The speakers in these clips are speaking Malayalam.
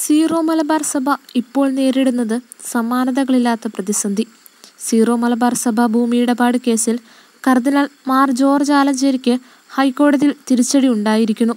സീറോ മലബാർ സഭ ഇപ്പോൾ നേരിടുന്നത് സമാനതകളില്ലാത്ത പ്രതിസന്ധി സീറോ മലബാർ സഭ ഭൂമിയിടപാട് കേസിൽ കർദിനാൾ മാർ ജോർജ് ആലഞ്ചേരിക്ക് ഹൈക്കോടതിയിൽ തിരിച്ചടി ഉണ്ടായിരിക്കുന്നു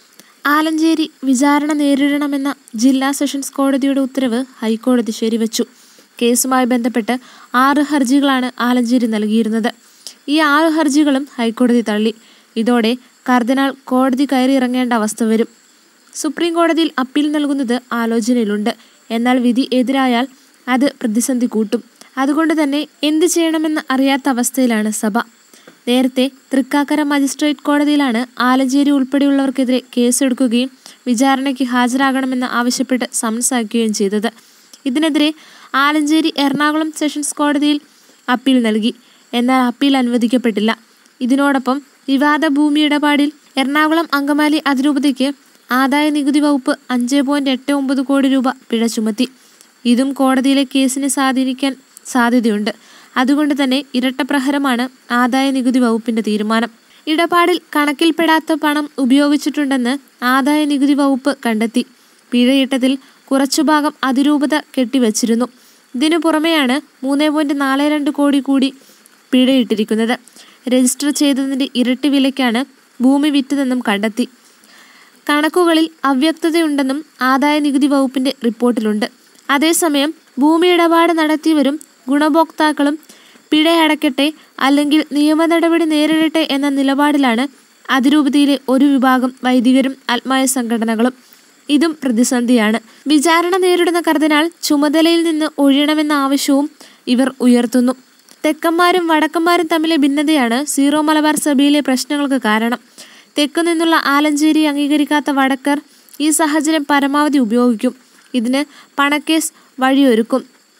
ആലഞ്ചേരി വിചാരണ നേരിടണമെന്ന ജില്ലാ സെഷൻസ് കോടതിയുടെ ഉത്തരവ് ഹൈക്കോടതി ശരിവച്ചു കേസുമായി ബന്ധപ്പെട്ട് ആറ് ഹർജികളാണ് ആലഞ്ചേരി നൽകിയിരുന്നത് ഈ ആറ് ഹർജികളും ഹൈക്കോടതി തള്ളി ഇതോടെ കർദിനാൾ കോടതി കയറിയിറങ്ങേണ്ട അവസ്ഥ വരും സുപ്രീം കോടതിയിൽ അപ്പീൽ നൽകുന്നത് ആലോചനയിലുണ്ട് എന്നാൽ വിധി എതിരായാൽ അത് പ്രതിസന്ധി കൂട്ടും അതുകൊണ്ട് തന്നെ എന്ത് ചെയ്യണമെന്ന് അറിയാത്ത അവസ്ഥയിലാണ് സഭ നേരത്തെ തൃക്കാക്കര മജിസ്ട്രേറ്റ് കോടതിയിലാണ് ആലഞ്ചേരി ഉൾപ്പെടെയുള്ളവർക്കെതിരെ കേസെടുക്കുകയും വിചാരണയ്ക്ക് ഹാജരാകണമെന്ന് ആവശ്യപ്പെട്ട് സമൻസ് അയക്കുകയും ചെയ്തത് ഇതിനെതിരെ ആലഞ്ചേരി എറണാകുളം സെഷൻസ് കോടതിയിൽ അപ്പീൽ നൽകി എന്നാൽ അപ്പീൽ അനുവദിക്കപ്പെട്ടില്ല ഇതിനോടൊപ്പം വിവാദ ഭൂമി ഇടപാടിൽ എറണാകുളം അങ്കമാലി അതിരൂപതയ്ക്ക് ആദായ നികുതി വകുപ്പ് അഞ്ച് പോയിന്റ് എട്ട് ഒമ്പത് കോടി രൂപ പിഴ ചുമത്തി ഇതും കോടതിയിലെ കേസിനെ സ്വാധീനിക്കാൻ സാധ്യതയുണ്ട് അതുകൊണ്ട് തന്നെ ഇരട്ടപ്രഹരമാണ് ആദായ നികുതി വകുപ്പിന്റെ തീരുമാനം ഇടപാടിൽ കണക്കിൽപ്പെടാത്ത പണം ഉപയോഗിച്ചിട്ടുണ്ടെന്ന് ആദായ നികുതി വകുപ്പ് കണ്ടെത്തി പിഴയിട്ടതിൽ കുറച്ചു ഭാഗം അതിരൂപത കെട്ടിവച്ചിരുന്നു ഇതിനു പുറമെയാണ് മൂന്ന് പോയിന്റ് നാല് രണ്ട് കോടി കൂടി പിഴയിട്ടിരിക്കുന്നത് രജിസ്റ്റർ ചെയ്തതിന്റെ ഇരട്ടി വിലയ്ക്കാണ് ഭൂമി വിറ്റതെന്നും കണ്ടെത്തി കണക്കുകളിൽ അവ്യക്തതയുണ്ടെന്നും ആദായ നികുതി വകുപ്പിന്റെ റിപ്പോർട്ടിലുണ്ട് അതേസമയം ഭൂമി ഇടപാട് നടത്തിയവരും ഗുണഭോക്താക്കളും പിഴയടക്കട്ടെ അല്ലെങ്കിൽ നിയമ നടപടി നേരിടട്ടെ എന്ന നിലപാടിലാണ് അതിരൂപതയിലെ ഒരു വിഭാഗം വൈദികരും ആത്മായ സംഘടനകളും ഇതും പ്രതിസന്ധിയാണ് വിചാരണ നേരിടുന്ന കർദിനാൾ ചുമതലയിൽ നിന്ന് ഒഴിയണമെന്ന ആവശ്യവും ഇവർ ഉയർത്തുന്നു തെക്കന്മാരും വടക്കന്മാരും തമ്മിലെ ഭിന്നതയാണ് സീറോ മലബാർ സഭയിലെ പ്രശ്നങ്ങൾക്ക് കാരണം തെക്കു നിന്നുള്ള ആലഞ്ചേരി അംഗീകരിക്കാത്ത വടക്കർ ഈ സാഹചര്യം പരമാവധി ഉപയോഗിക്കും ഇതിന് പണക്കേസ് വഴിയൊരുക്കും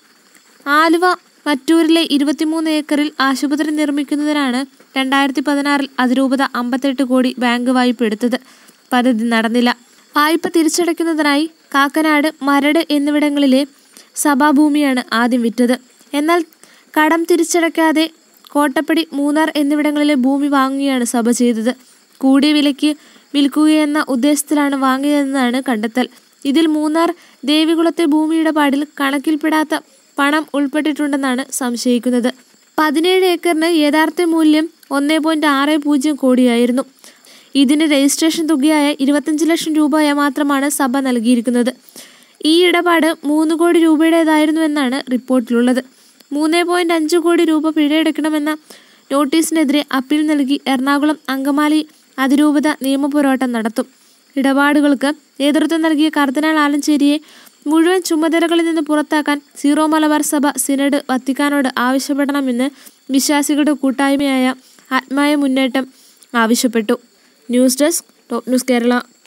ആലുവ മറ്റൂരിലെ ഇരുപത്തിമൂന്ന് ഏക്കറിൽ ആശുപത്രി നിർമ്മിക്കുന്നതിനാണ് രണ്ടായിരത്തി പതിനാറിൽ അതിരൂപത അമ്പത്തെട്ട് കോടി ബാങ്ക് വായ്പ എടുത്തത് പദ്ധതി നടന്നില്ല വായ്പ തിരിച്ചടയ്ക്കുന്നതിനായി കാക്കനാട് മരട് എന്നിവിടങ്ങളിലെ സഭാഭൂമിയാണ് ആദ്യം വിറ്റത് എന്നാൽ കടം തിരിച്ചടയ്ക്കാതെ കോട്ടപ്പടി മൂന്നാർ എന്നിവിടങ്ങളിലെ ഭൂമി വാങ്ങുകയാണ് സഭ ചെയ്തത് കൂടിയ വിലയ്ക്ക് വിൽക്കുകയെന്ന ഉദ്ദേശത്തിലാണ് വാങ്ങിയതെന്നാണ് കണ്ടെത്തൽ ഇതിൽ മൂന്നാർ ദേവികുളത്തെ ഭൂമി ഇടപാടിൽ കണക്കിൽപ്പെടാത്ത പണം ഉൾപ്പെട്ടിട്ടുണ്ടെന്നാണ് സംശയിക്കുന്നത് പതിനേഴ് ഏക്കറിന് യഥാർത്ഥ മൂല്യം ഒന്നേ പോയിന്റ് ആറ് പൂജ്യം കോടിയായിരുന്നു ഇതിന് രജിസ്ട്രേഷൻ തുകയായ ഇരുപത്തഞ്ച് ലക്ഷം രൂപ മാത്രമാണ് സഭ നൽകിയിരിക്കുന്നത് ഈ ഇടപാട് മൂന്ന് കോടി രൂപയുടേതായിരുന്നു എന്നാണ് റിപ്പോർട്ടിലുള്ളത് മൂന്ന് പോയിന്റ് അഞ്ച് കോടി രൂപ പിഴയെടുക്കണമെന്ന നോട്ടീസിനെതിരെ അപ്പീൽ നൽകി എറണാകുളം അങ്കമാലി അതിരൂപത നിയമപോരാട്ടം നടത്തും ഇടപാടുകൾക്ക് നേതൃത്വം നൽകിയ കർദിനാൾ ആലഞ്ചേരിയെ മുഴുവൻ ചുമതലകളിൽ നിന്ന് പുറത്താക്കാൻ സീറോ മലബാർ സഭ സിനഡ് വത്തിക്കാനോട് ആവശ്യപ്പെടണമെന്ന് വിശ്വാസികളുടെ കൂട്ടായ്മയായ ആത്മായ മുന്നേറ്റം ആവശ്യപ്പെട്ടു news desk top news Kerala